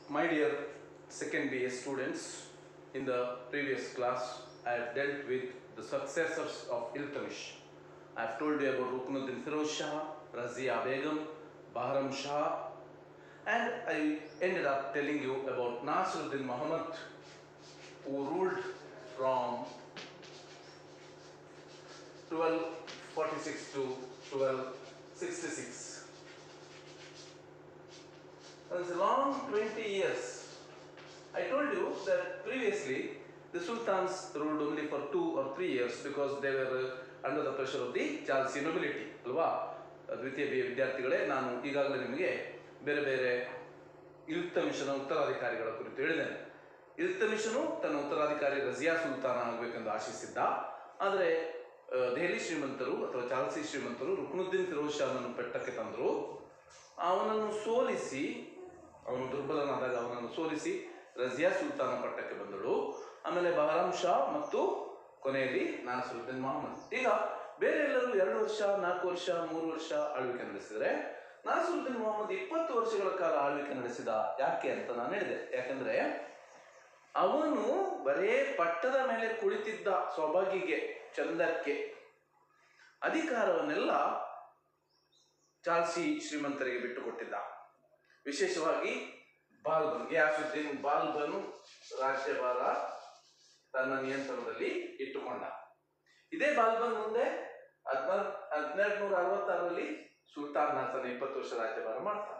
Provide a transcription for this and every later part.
My dear second BA students, in the previous class, I have dealt with the successors of Iltamish. I have told you about Ruknuddin Firoz Shah, Razia Begum, Bahram Shah, and I ended up telling you about Nasruddin Muhammad, who ruled from 1246 to 1266. It's a long 20 years. I told you that previously the sultans ruled only for two or three years because they were uh, under the pressure of the Chalsi nobility ಅಲ್ವಾ ದ್ವಿತೀಯ B ವಿದ್ಯಾರ್ಥಿಗಳೇ ನಾನು ಈಗಾಗಲೇ ನಿಮಗೆ ಬೇರೆ ಬೇರೆ ಇಲ್ತಮಿಷನ ಉತ್ತರಾಧಿಕಾರಿಗಳ ಕುರಿತು ಹೇಳಿದ್ದೇನೆ ಇಲ್ತಮಿಷನು ತನ್ನ ಉತ್ತರಾಧಿಕಾರಿ ರಜಿಯಾ ಸುಲ್ತಾನ ಆಗಬೇಕೆಂದು ಆಶಿಸಿದ್ದ ಆದರೆ ಆ, ದೆಹಲಿ ಶ್ರೀಮಂತರು ಅಥವಾ ಚಾಲ್ಸಿ ಶ್ರೀಮಂತರು ರುಕ್ನುದ್ದೀನ್ ಫಿರೋಜ್ ಶಾನನ್ನು ಪೆಟ್ಟಕ್ಕೆ ತಂದರು ಅವನನ್ನು ಸೋಲಿಸಿ ಅವನು ದುರ್ಬಲನಾದಾಗ ಅವನನ್ನು ಸೋಲಿಸಿ ರಜಿಯಾ ಸುಲ್ತಾನ ಪಟ್ಟಕ್ಕೆ ಬಂದಳು ಆಮೇಲೆ ಬಹರಾಮ್ ಶಾ ಮತ್ತು ಕೊನೆಯಲ್ಲಿ ನಾಸರುದ್ದೀನ್ ಮೊಹಮ್ಮದ್ ಈಗ ಬೇರೆ ಎಲ್ಲರೂ ಎರಡು ವರ್ಷ ನಾಲ್ಕು ವರ್ಷ ಮೂರು ವರ್ಷ ಆಳ್ವಿಕೆ ನಡೆಸಿದರೆ ನಾಸರುದ್ದೀನ್ ಮೊಹಮ್ಮದ್ ಇಪ್ಪತ್ತು ವರ್ಷಗಳ ಕಾಲ ಆಳ್ವಿಕೆ ನಡೆಸಿದ ಯಾಕೆ ಅಂತ ನಾನು ಹೇಳಿದೆ ಯಾಕಂದ್ರೆ ಅವನು ಬರೇ ಪಟ್ಟದ ಮೇಲೆ ಕುಳಿತಿದ್ದ ಸೊಬಗಿಗೆ ಚಂದಕ್ಕೆ ಅಧಿಕಾರವನ್ನೆಲ್ಲ ಚಾಲ್ಸಿ ಶ್ರೀಮಂತರಿಗೆ ಬಿಟ್ಟುಕೊಟ್ಟಿದ್ದ ವಿಶೇಷವಾಗಿ ಬಾಲ್ಬನ್ ಗ್ಯಾಸುದ್ದೀನ್ ಬಾಲ್ಬನ್ ರಾಜ್ಯಭಾರ ತನ್ನ ನಿಯಂತ್ರಣದಲ್ಲಿ ಇಟ್ಟುಕೊಂಡ ಇದೇ ಬಾಲ್ಬನ್ ಮುಂದೆ ಹದಿನಾರು ಹದಿನೆರಡು ನೂರ ಅರವತ್ತಾರರಲ್ಲಿ ಸುಲ್ತಾನ್ ನಾಸನ ಇಪ್ಪತ್ತು ವರ್ಷ ರಾಜ್ಯಭಾರ ಮಾಡ್ತಾನೆ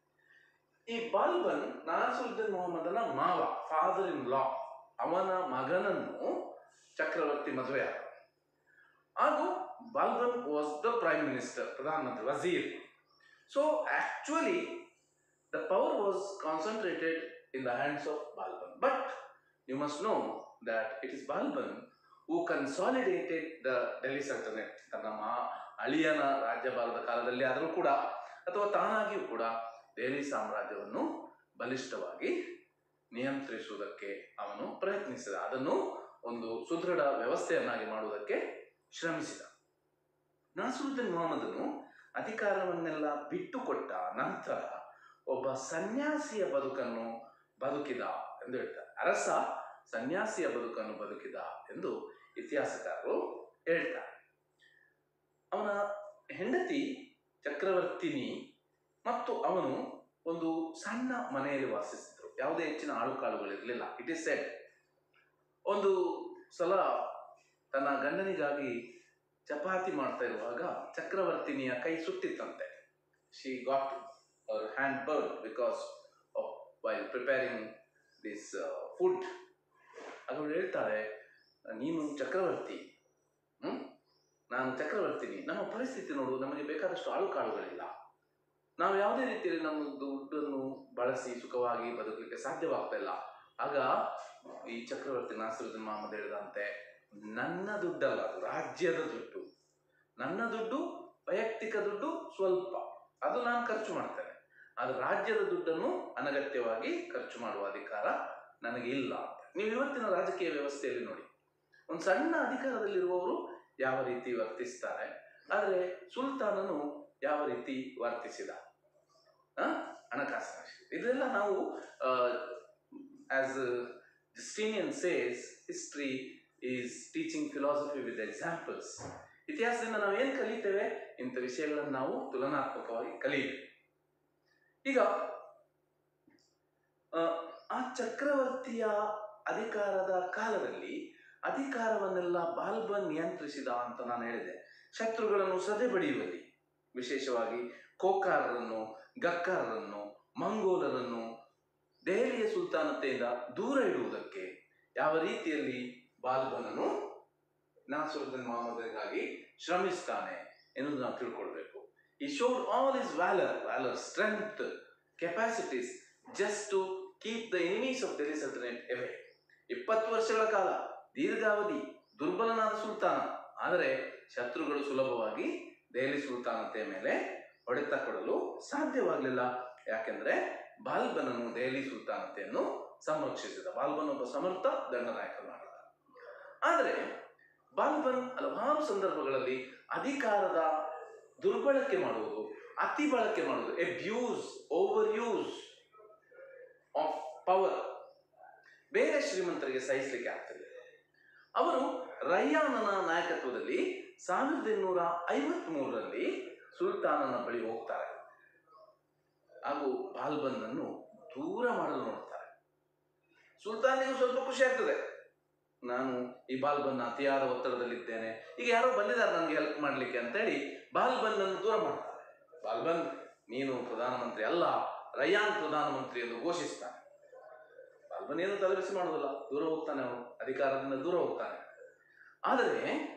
ಈ ಬಾಲ್ಬನ್ ನಾಸುದ್ದೀನ್ ಮೊಹಮ್ಮದನ ಮಾವ ಫಾದರ್ ಇನ್ ಲಾ ಅವನ ಮಗನನ್ನು ಚಕ್ರವರ್ತಿ ಮದುವೆಯಾದ ಹಾಗೂ Balban was the prime minister ಪ್ರಧಾನಮಂತ್ರಿ ವಜೀರ್ so actually the power was concentrated in the hands of Balban. But you must know that it is Balban who consolidated the Delhi Sultanate. ತನ್ನ ಮಾ ಅಳಿಯನ ರಾಜ್ಯಭಾರದ ಕಾಲದಲ್ಲಿ ಆದರೂ ಕೂಡ ಅಥವಾ ತಾನಾಗಿಯೂ ಕೂಡ ದೆಹಲಿ ಸಾಮ್ರಾಜ್ಯವನ್ನು ಬಲಿಷ್ಠವಾಗಿ ನಿಯಂತ್ರಿಸುವುದಕ್ಕೆ ಅವನು ಪ್ರಯತ್ನಿಸಿದ ಅದನ್ನು ಒಂದು ಸುದೃಢ ವ್ಯವಸ್ಥೆಯನ್ನಾಗಿ ಮಾಡುವುದಕ್ಕೆ ಶ್ರಮಿಸಿದ ನಾಸರುದ್ದೀನ್ ಮೊಹಮ್ಮದನು ಅಧಿಕಾರವನ್ನೆಲ್ಲ ಬಿಟ್ಟುಕೊಟ್ಟ ನಂತರ ಒಬ್ಬ ಸನ್ಯಾಸಿಯ ಬದುಕನ್ನು ಬದುಕಿದ ಎಂದು ಹೇಳ್ತಾರೆ ಅರಸ ಸನ್ಯಾಸಿಯ ಬದುಕನ್ನು ಬದುಕಿದ ಎಂದು ಇತಿಹಾಸಕಾರರು ಹೇಳ್ತಾರೆ ಅವನ ಹೆಂಡತಿ ಚಕ್ರವರ್ತಿನಿ ಮತ್ತು ಅವನು ಒಂದು ಸಣ್ಣ ಮನೆಯಲ್ಲಿ ವಾಸಿಸಿದ್ರು ಯಾವುದೇ ಹೆಚ್ಚಿನ ಆಳುಕಾಳುಗಳಿರಲಿಲ್ಲ ಇಟ್ ಇಸ್ ಸೆಡ್ ಒಂದು ಸಲ ತನ್ನ ಗಂಡನಿಗಾಗಿ ಚಪಾತಿ ಮಾಡ್ತಾ ಇರುವಾಗ ಚಕ್ರವರ್ತಿನಿಯ ಕೈ ಸುಟ್ಟಿತ್ತಂತೆ she got her hand burned because of while preparing this uh, food ಅವಳು ಹೇಳ್ತಾಳೆ ನೀನು ಚಕ್ರವರ್ತಿ ಹ್ಮ್ ನಾನು ಚಕ್ರವರ್ತಿನಿ ನಮ್ಮ ಪರಿಸ್ಥಿತಿ ನೋಡು ನಮಗೆ ಬೇಕಾದಷ್ಟು ಆಳು ಕಾಳುಗಳಿಲ್ಲ ನಾವು ಯಾವುದೇ ರೀತಿಯಲ್ಲಿ ನಮ್ಮ ದುಡ್ಡನ್ನು ಬಳಸಿ ಸುಖವಾಗಿ ಬದುಕಲಿಕ್ಕೆ ಸಾಧ್ಯವಾಗ್ತಾ ಇಲ್ಲ ಆಗ ಈ ಚಕ್ರವರ್ತಿ ನಾಸರುದ್ದೀನ್ ಮಹಮ್ಮದ್ ಹೇಳಿದಂತೆ ನನ್ನ ದುಡ್ಡಲ್ಲ ಅದು ರಾಜ್ಯದ ದುಡ್ಡು ನನ್ನ ದುಡ್ಡು ವೈಯಕ್ತಿಕ ದುಡ್ಡು ಸ್ವಲ್ಪ ಅದು ನಾನು ಖರ್ಚು ಮಾಡ್ತೇನೆ ಆದರೆ ರಾಜ್ಯದ ದುಡ್ಡನ್ನು ಅನಗತ್ಯವಾಗಿ ಖರ್ಚು ಮಾಡುವ ಅಧಿಕಾರ ನನಗೆ ಇಲ್ಲ ಅಂತ ನೀವು ಇವತ್ತಿನ ರಾಜಕೀಯ ವ್ಯವಸ್ಥೆಯಲ್ಲಿ ನೋಡಿ ಒಂದು ಸಣ್ಣ ಅಧಿಕಾರದಲ್ಲಿರುವವರು ಯಾವ ರೀತಿ ವರ್ತಿಸ್ತಾರೆ ಆದರೆ ಸುಲ್ತಾನನು ಯಾವ ರೀತಿ ವರ್ತಿಸಿದ ಆ? ಹಣಕಾಸಿನ ವಿಷಯ. ಇದೆಲ್ಲ ನಾವು as Justinian says history is teaching philosophy with examples ಇತಿಹಾಸದಿಂದ ನಾವು ಏನು ಕಲಿತೇವೆ ಇಂಥ ವಿಷಯಗಳನ್ನು ನಾವು ತುಲನಾತ್ಮಕವಾಗಿ ಕಲಿಯಬೇಕು ಈಗ ಆ, ಆ ಚಕ್ರವರ್ತಿಯ ಅಧಿಕಾರದ ಕಾಲದಲ್ಲಿ ಅಧಿಕಾರವನ್ನೆಲ್ಲ ಬಾಲ್ಬನ್ ನಿಯಂತ್ರಿಸಿದ ಅಂತ ನಾನು ಹೇಳಿದೆ ಶತ್ರುಗಳನ್ನು ಸದೆ ಬಡಿಯುವಲ್ಲಿ ವಿಶೇಷವಾಗಿ ಕೋಕಾರರನ್ನು ಗಕ್ಕಾರರನ್ನು ಮಂಗೋಲರನ್ನು ದೆಹಲಿಯ ಸುಲ್ತಾನತೆಯಿಂದ ದೂರ ಇಡುವುದಕ್ಕೆ ಯಾವ ರೀತಿಯಲ್ಲಿ ಬಾಲ್ಬನನು ನಾಸರುದ್ದೀನ್ ಮೊಹಮ್ಮದನಿಗಾಗಿ ಶ್ರಮಿಸ್ತಾನೆ ಎನ್ನುವುದು ನಾವು ತಿಳ್ಕೊಳ್ಬೇಕು ಈ showed all his valour valour strength capacities just to keep the enemies of Delhi sultanate away ಇಪ್ಪತ್ತು ವರ್ಷಗಳ ಕಾಲ ದೀರ್ಘಾವಧಿ ದುರ್ಬಲನಾದ ಸುಲ್ತಾನ ಆದರೆ ಶತ್ರುಗಳು ಸುಲಭವಾಗಿ ದೆಹಲಿ ಸುಲ್ತಾನತೆಯ ಮೇಲೆ ಹೊಡೆತ ಕೊಡಲು ಸಾಧ್ಯವಾಗಲಿಲ್ಲ ಯಾಕೆಂದ್ರೆ ಬಾಲ್ಬನನು ದೆಹಲಿ ಸುಲ್ತಾನತೆಯನ್ನು ಸಂರಕ್ಷಿಸಿದ ಬಾಲ್ಬನ್ ಒಬ್ಬ ಸಮರ್ಥ ದಂಡನಾಯಕನಾದ ಆದರೆ ಬಾಲ್ಬನ್ ಹಲವಾರು ಸಂದರ್ಭಗಳಲ್ಲಿ ಅಧಿಕಾರದ ದುರ್ಬಳಕೆ ಮಾಡುವುದು ಅತಿ ಬಳಕೆ ಮಾಡುವುದು abuse overuse of power ಬೇರೆ ಶ್ರೀಮಂತರಿಗೆ ಸಹಿಸಲಿಕ್ಕೆ ಆಗ್ತದೆ ಅವರು ರಯ್ಯಾನನ ನಾಯಕತ್ವದಲ್ಲಿ ಸಾವಿರದ ಇನ್ನೂರ ಐವತ್ತ್ ಮೂರರಲ್ಲಿ ಸುಲ್ತಾನನ ಬಳಿ ಹೋಗ್ತಾರೆ ಹಾಗೂ ಬಾಲ್ಬನ್ನನ್ನು ದೂರ ಮಾಡಲು ನೋಡ್ತಾರೆ ಸುಲ್ತಾನಿಗೂ ಸ್ವಲ್ಪ ಖುಷಿ ಆಗ್ತದೆ ನಾನು ಈ ಬಾಲ್ಬನ್ನ ಅತಿಯಾದ ಒತ್ತಡದಲ್ಲಿದ್ದೇನೆ ಈಗ ಯಾರೋ ಬಂದಿದ್ದಾರೆ ನನಗೆ ಹೆಲ್ಪ್ ಮಾಡಲಿಕ್ಕೆ ಅಂತೇಳಿ ಬಾಲ್ಬನ್ನನ್ನು ದೂರ ಮಾಡ್ತಾರೆ ಬಾಲ್ಬನ್ ನೀನು ಪ್ರಧಾನಮಂತ್ರಿ ಅಲ್ಲ ರಯಾನ್ ಪ್ರಧಾನಮಂತ್ರಿ ಎಂದು ಘೋಷಿಸ್ತಾನೆ ಬಾಲ್ಬನ್ ಏನು ತಲೆಬಿಸಿ ಮಾಡೋದಿಲ್ಲ ದೂರ ಹೋಗ್ತಾನೆ ಅವನು ಅಧಿಕಾರದಿಂದ ದೂರ ಹೋಗ್ತಾನೆ ಆದರೆ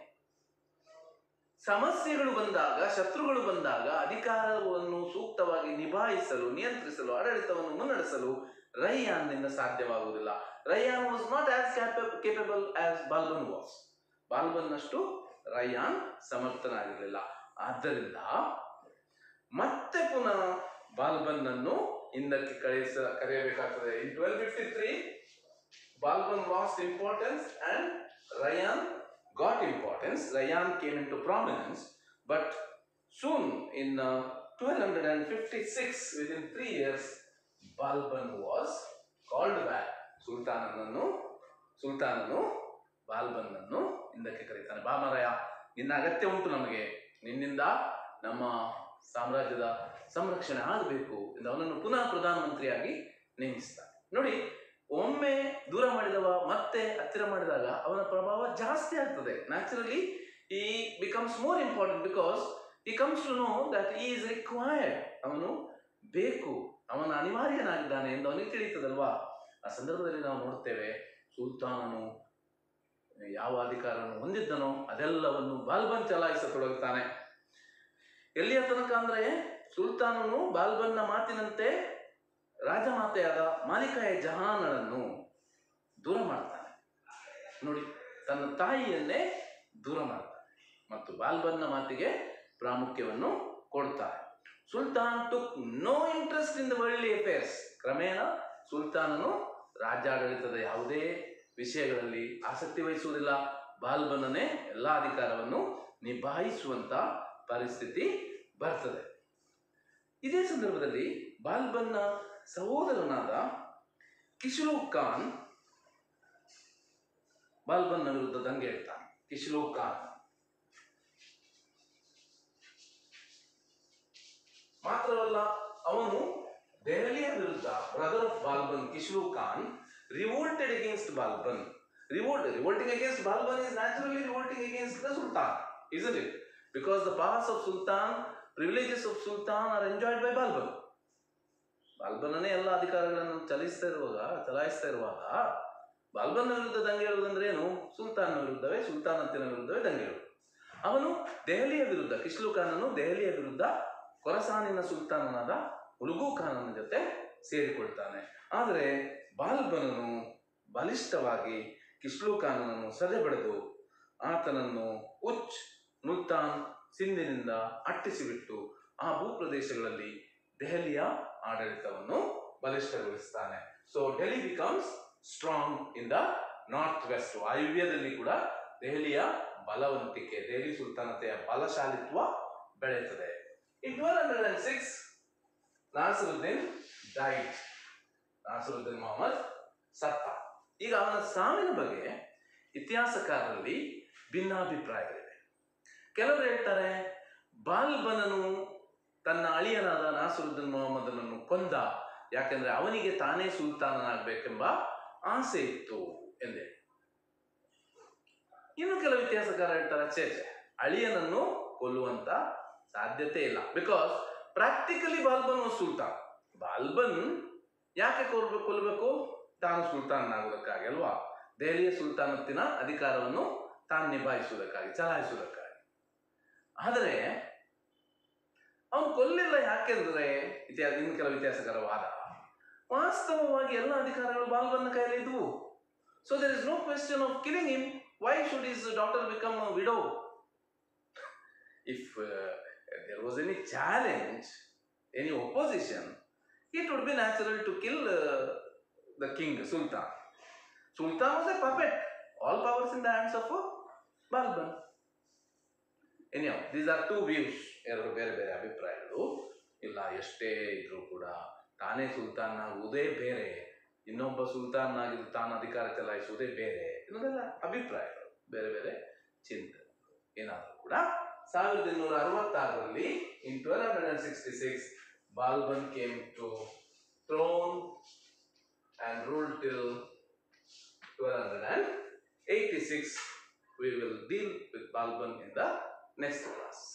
ಸಮಸ್ಯೆಗಳು ಬಂದಾಗ ಶತ್ರುಗಳು ಬಂದಾಗ ಅಧಿಕಾರವನ್ನು ಸೂಕ್ತವಾಗಿ ನಿಭಾಯಿಸಲು ನಿಯಂತ್ರಿಸಲು ಆಡಳಿತವನ್ನು ಮುನ್ನಡೆಸಲು ರೈಯಾನ್ನಿಂದ ಸಾಧ್ಯವಾಗುವುದಿಲ್ಲ Rayan was not as capable as Balban was ಬಾಲ್ಬನ್ನಷ್ಟು ರೈಯಾನ್ ಸಮರ್ಥನಾಗಿರಲಿಲ್ಲ ಆದ್ದರಿಂದ ಮತ್ತೆ ಪುನಃ ಬಾಲ್ಬನ್ನನ್ನು ಹಿಂದಕ್ಕೆ ಕಳಿಸ ಕರೆಯಬೇಕಾಗ್ತದೆ in twelve fifty three Balban lost importance and Rayan got importance. Rayan came into prominence, but soon in uh, 1256, within three years, Balban was called back. ಸುಲ್ತಾನನನ್ನು ಸುಲ್ತಾನನು ಬಾಲ್ಬನ್ನನ್ನು ಹಿಂದಕ್ಕೆ ಕರೀತಾನೆ ಬಾ ಮಾರಾಯ ನಿನ್ನ ಅಗತ್ಯ ಉಂಟು ನಮಗೆ ನಿನ್ನಿಂದ ನಮ್ಮ ಸಾಮ್ರಾಜ್ಯದ ಸಂರಕ್ಷಣೆ ಆಗಬೇಕು ಎಂದು ಅವನನ್ನು ಪುನಃ ಪ್ರಧಾನಮಂತ್ರಿಯಾಗಿ ನೇಮಿಸ್ತಾನೆ ನೋಡಿ ಒಮ್ಮೆ ದೂರ ಮಾಡಿದವ ಮತ್ತೆ ಹತ್ತಿರ ಮಾಡಿದಾಗ ಅವನ ಪ್ರಭಾವ ಜಾಸ್ತಿ ಆಗ್ತದೆ naturally he becomes more important because he comes to know that he is required ಅವನು ಬೇಕು ಅವನ ಅನಿವಾರ್ಯನಾಗಿದ್ದಾನೆ ಎಂದು ಅವನಿಗೆ ತಿಳಿಯುತ್ತದಲ್ವಾ ಆ ಸಂದರ್ಭದಲ್ಲಿ ನಾವು ನೋಡ್ತೇವೆ ಸುಲ್ತಾನನು ಯಾವ ಅಧಿಕಾರವನ್ನು ಹೊಂದಿದ್ದನೋ ಅದೆಲ್ಲವನ್ನು ಬಾಲ್ಬನ್ ಚಲಾಯಿಸತೊಡಗುತ್ತಾನೆ ಎಲ್ಲಿಯ ತನಕ ಅಂದ್ರೆ ಸುಲ್ತಾನನು ಬಾಲ್ಬನ್ನ ಮಾತಿನಂತೆ ರಾಜಮಾತೆಯಾದ ಮಾಲಿಕಾಯ ಜಹಾನಳನ್ನು ದೂರ ಮಾಡ್ತಾನೆ ನೋಡಿ ತನ್ನ ತಾಯಿಯನ್ನೇ ದೂರ ಮಾಡ್ತಾನೆ ಮತ್ತು ಬಾಲ್ಬನ್ನ ಮಾತಿಗೆ ಪ್ರಾಮುಖ್ಯವನ್ನು ಕೊಡ್ತಾರೆ sultan took no interest in the worldly affairs ಕ್ರಮೇಣ ಸುಲ್ತಾನನು ರಾಜ್ಯಾಡಳಿತದ ಯಾವುದೇ ವಿಷಯಗಳಲ್ಲಿ ಆಸಕ್ತಿ ವಹಿಸುವುದಿಲ್ಲ ಬಾಲ್ಬನ್ನನೇ ಎಲ್ಲ ಅಧಿಕಾರವನ್ನು ನಿಭಾಯಿಸುವಂತ ಪರಿಸ್ಥಿತಿ ಬರ್ತದೆ ಇದೇ ಸಂದರ್ಭದಲ್ಲಿ ಬಾಲ್ಬನ್ನ ಸಹೋದರನಾದ ಕಿಶ್ಲೂ ಖಾನ್ ಬಾಲ್ಬನ್ನ ವಿರುದ್ಧ ದಂಗೆ ಹೇಳ್ತಾನೆ ಕಿಶ್ಲೂ ಖಾನ್ ಮಾತ್ರವಲ್ಲ ಅವನು ದೆಹಲಿಯ ವಿರುದ್ಧ brother of Balban Kishlu Khan revolted against Balban revolt revolting against Balban is naturally revolting against the sultan isn't it because the powers of sultan privileges of sultan are enjoyed by balban ಬಾಲ್ಬನನೇ ಎಲ್ಲ ಅಧಿಕಾರಗಳನ್ನು ಚಲಿಸ್ತಾ ಇರುವಾಗ ಚಲಾಯಿಸ್ತಾ ಇರುವಾಗ ಬಾಲ್ಬನ್ನ ವಿರುದ್ಧ ದಂಗೆ ಹೇಳುವುದಂದ್ರೆ ಏನು ಸುಲ್ತಾನ ವಿರುದ್ಧವೇ ಸುಲ್ತಾನತ್ತಿನ ವಿರುದ್ಧವೇ ದಂಗೆ ಹೇಳುವುದು ಅವನು ದೆಹಲಿಯ ವಿರುದ್ಧ ಕಿಶ್ಲು ಖಾನನು ದೆಹಲಿಯ ವಿರುದ್ಧ ಕೊರಸಾನಿನ ಸುಲ್ತಾನನಾದ ಉಲುಗು ಖಾನನ ಜೊತೆ ಸೇರಿಕೊಳ್ತಾನೆ ಆದರೆ ಬಾಲ್ಬನನು ಬಲಿಷ್ಠವಾಗಿ ಕಿಶ್ಲು ಖಾನನನ್ನು ಸದೆಬಡಿದು ಆತನನ್ನು ಉಚ್ ಮುಲ್ತಾನ್ ಸಿಂಧಿನಿಂದ ಅಟ್ಟಿಸಿಬಿಟ್ಟು ಆ ಭೂಪ್ರದೇಶಗಳಲ್ಲಿ ದೆಹಲಿಯ ಆಡಳಿತವನ್ನು ಬಲಿಷ್ಠಗೊಳಿಸ್ತಾನೆ so Delhi becomes strong in the north west ವಾಯುವ್ಯದಲ್ಲಿ ಕೂಡ ದೆಹಲಿಯ ಬಲವಂತಿಕೆ ದೆಹಲಿ ಸುಲ್ತಾನತೆಯ ಬಲಶಾಲಿತ್ವ ಬೆಳೆಯುತ್ತದೆ in twelve hundred and six Nasiruddin died Nasiruddin Mohammad ಸತ್ತ ಈಗ ಅವನ ಸಾವಿನ ಬಗ್ಗೆ ಇತಿಹಾಸಕಾರರಲ್ಲಿ ಭಿನ್ನಾಭಿಪ್ರಾಯಗಳಿವೆ ಕೆಲವರು ಹೇಳ್ತಾರೆ ಬಾಲ್ಬನನು ತನ್ನ ಅಳಿಯನಾದ ನಾಸರುದ್ದೀನ್ ಮೊಹಮ್ಮದನನ್ನು ಕೊಂದ ಯಾಕೆಂದ್ರೆ ಅವನಿಗೆ ತಾನೇ ಸುಲ್ತಾನನಾಗಬೇಕೆಂಬ ಆಸೆ ಇತ್ತು ಎಂದೇ ಇನ್ನು ಕೆಲವು ಇತಿಹಾಸಕಾರ ಹೇಳ್ತಾರೆ ಛೇ ಛೇ ಅಳಿಯನನ್ನು ಕೊಲ್ಲುವಂತ ಸಾಧ್ಯತೆ ಇಲ್ಲ because practically Balban was sultan Balban ಯಾಕೆ ಕೊಲ್ಬೇಕು ಕೊಲ್ಲಬೇಕು ತಾನು ಸುಲ್ತಾನ್ ಆಗುವುದಕ್ಕಾಗಿ ಅಲ್ವಾ ದೆಹಲಿಯ ಸುಲ್ತಾನತ್ತಿನ ಅಧಿಕಾರವನ್ನು ತಾನು ನಿಭಾಯಿಸುವುದಕ್ಕಾಗಿ ಚಲಾಯಿಸುವುದಕ್ಕಾಗಿ ಆದರೆ ಅವನು ಕೊಲ್ಲಿಲ್ಲ ಯಾಕೆಂದ್ರೆ ಇತಿಹಾಸ ಇನ್ನು ಕೆಲವು ಇತಿಹಾಸಕಾರ ವಾದ ವಾಸ್ತವವಾಗಿ ಎಲ್ಲ ಅಧಿಕಾರಗಳು ಬಾಲ್ಬನ್ನ ಕೈಯಲ್ಲಿ ಇದ್ವು so there is no question of killing him why should his daughter become widow if there was any challenge, any opposition, it would be natural to kill uh, the king, Sultan. Sultan was a puppet, all powers in the hands of uh, Balban. Anyhow, these are two views, ಎರಡು ಬೇರೆ ಬೇರೆ ಅಭಿಪ್ರಾಯಗಳು ಇಲ್ಲ ಎಷ್ಟೇ ಇದ್ರೂ ಕೂಡ ತಾನೇ ಸುಲ್ತಾನ್ ಆಗುವುದೇ ಬೇರೆ ಇನ್ನೊಬ್ಬ ಸುಲ್ತಾನ್ ಆಗಿದ್ದು ತಾನು ಅಧಿಕಾರ ಚಲಾಯಿಸುವುದೇ ಬೇರೆ ಇನ್ನೊಂದೆಲ್ಲ ಅಭಿಪ್ರಾಯಗಳು ಬೇರೆ ಬೇರೆ ಚಿಂತನೆ ಏನಾದರೂ ಕೂಡ ಸಾವಿರದ ಇನ್ನೂರ ಅರವತ್ತಾರರಲ್ಲಿ in twelve hundred and sixty six Balban came to throne and ruled till 1286. We will deal with Balban in the next class.